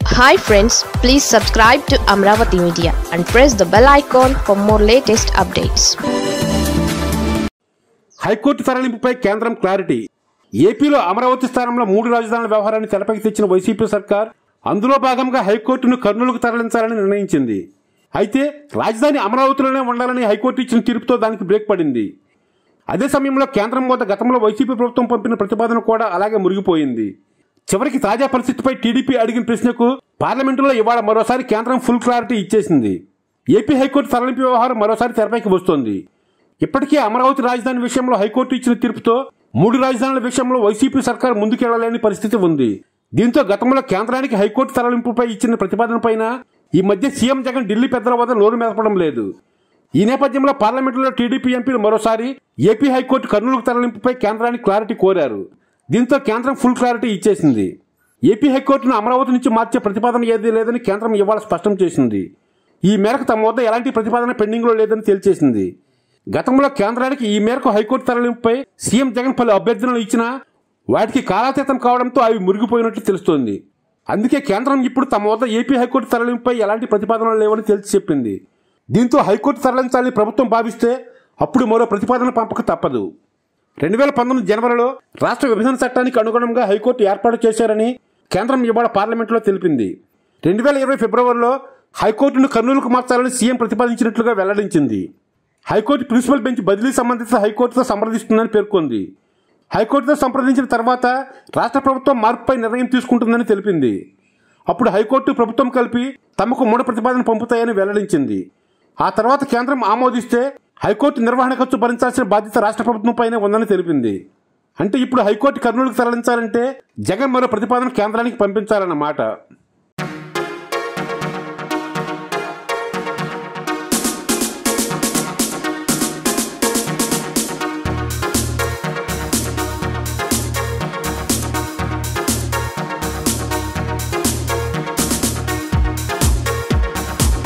hi friends please subscribe to Amaravati media and press the bell icon for more latest updates high court తరలింపుపై కేంద్రం clarity ఏపీలో అమరావతి స్థానంలో మూడు రాజధానుల వ్యవహారాన్ని తెరపైకి తెచ్చిన వైసీపీ సర్కార్ అందులో భాగంగా హైకోర్టును కర్నూలుకు తరలించాలని నిర్ణయించింది అయితే రాజధాని అమరావతిలోనే ఉండాలని హైకోర్టు ఇచ్చిన తీర్పుతో దానికి బ్రేక్ పడింది అదే సమయంలో కేంద్రం వద్ద గతంలో వైసీపీ ప్రభుత్వం పంపిన ప్రతిపాదన కూడా అలాగే మురిగిపోయింది చివరికి తాజా పరిస్థితిపై టీడీపీ అడిగిన ప్రశ్నకు పార్లమెంటులో ఇవాళ మరోసారి కేంద్రం ఫుల్ క్లారిటీ ఇచ్చేసింది ఏపీ హైకోర్టు తరలింపు వ్యవహారం మరోసారి తెరపైకి వస్తోంది ఇప్పటికే అమరావతి రాజధాని విషయంలో హైకోర్టు ఇచ్చిన తీర్పుతో మూడు రాజధానుల విషయంలో వైసీపీ సర్కార్ ముందుకెళ్లలేని పరిస్థితి ఉంది దీంతో గతంలో కేంద్రానికి హైకోర్టు తరలింపుపై ఇచ్చిన ప్రతిపాదనపైన ఈ మధ్య సీఎం జగన్ ఢిల్లీ పెద్దల వద్ద నోరు మెదపడం లేదు ఈ నేపథ్యంలో పార్లమెంటులో టీడీపీ ఎంపీలు మరోసారి ఏపీ హైకోర్టు కర్నూలుకు తరలింపుపై కేంద్రానికి క్లారిటీ కోరారు దీంతో కేంద్రం ఫుల్ క్లారిటీ ఇచ్చేసింది ఏపీ హైకోర్టును అమరావతి నుంచి మార్చే ప్రతిపాదన ఏదీ లేదని కేంద్రం ఇవాళ స్పష్టం చేసింది ఈ మేరకు తమ వద్ద ఎలాంటి ప్రతిపాదన పెండింగ్లో లేదని తేల్చేసింది గతంలో కేంద్రానికి ఈ మేరకు హైకోర్టు తరలింపుపై సీఎం జగన్ పలు అభ్యర్థనలు ఇచ్చినా వాటికి కాలాతీతం కావడంతో అవి మురిగిపోయినట్లు తెలుస్తోంది అందుకే కేంద్రం ఇప్పుడు తమ వద్ద ఏపీ హైకోర్టు తరలింపుపై ఎలాంటి ప్రతిపాదనలు లేవని తేల్చి చెప్పింది దీంతో హైకోర్టు తరలించాలని ప్రభుత్వం భావిస్తే అప్పుడు మరో ప్రతిపాదన పంపక తప్పదు రెండు వేల పంతొమ్మిది జనవరిలో రాష్ట్ర విభజన చట్టానికి అనుగుణంగా హైకోర్టు ఏర్పాటు చేశారని కేంద్రం ఇవాళ పార్లమెంట్లో తెలిపింది రెండు వేల ఇరవై ఫిబ్రవరిలో హైకోర్టును కర్నూలుకు మార్చాలని సీఎం ప్రతిపాదించినట్లుగా వెల్లడించింది హైకోర్టు ప్రిన్సిపల్ బెంచ్ బదిలీ సంబంధిత హైకోర్టుతో సంప్రదిస్తుందని పేర్కొంది హైకోర్టుతో సంప్రదించిన తర్వాత రాష్ట్ర ప్రభుత్వం మార్పుపై నిర్ణయం తీసుకుంటుందని తెలిపింది అప్పుడు హైకోర్టు ప్రభుత్వం కలిపి తమకు మూడు ప్రతిపాదన పంపుతాయని వెల్లడించింది ఆ తర్వాత కేంద్రం ఆమోదిస్తే హైకోర్టు నిర్వహణ ఖర్చు భరించాల్సిన బాధ్యత రాష్ట్ర ప్రభుత్వంపైనే ఉందని తెలిపింది అంటే ఇప్పుడు హైకోర్టు కర్నూలుకు తరలించాలంటే జగన్ మరో ప్రతిపాదన కేంద్రానికి పంపించాలన్నమాట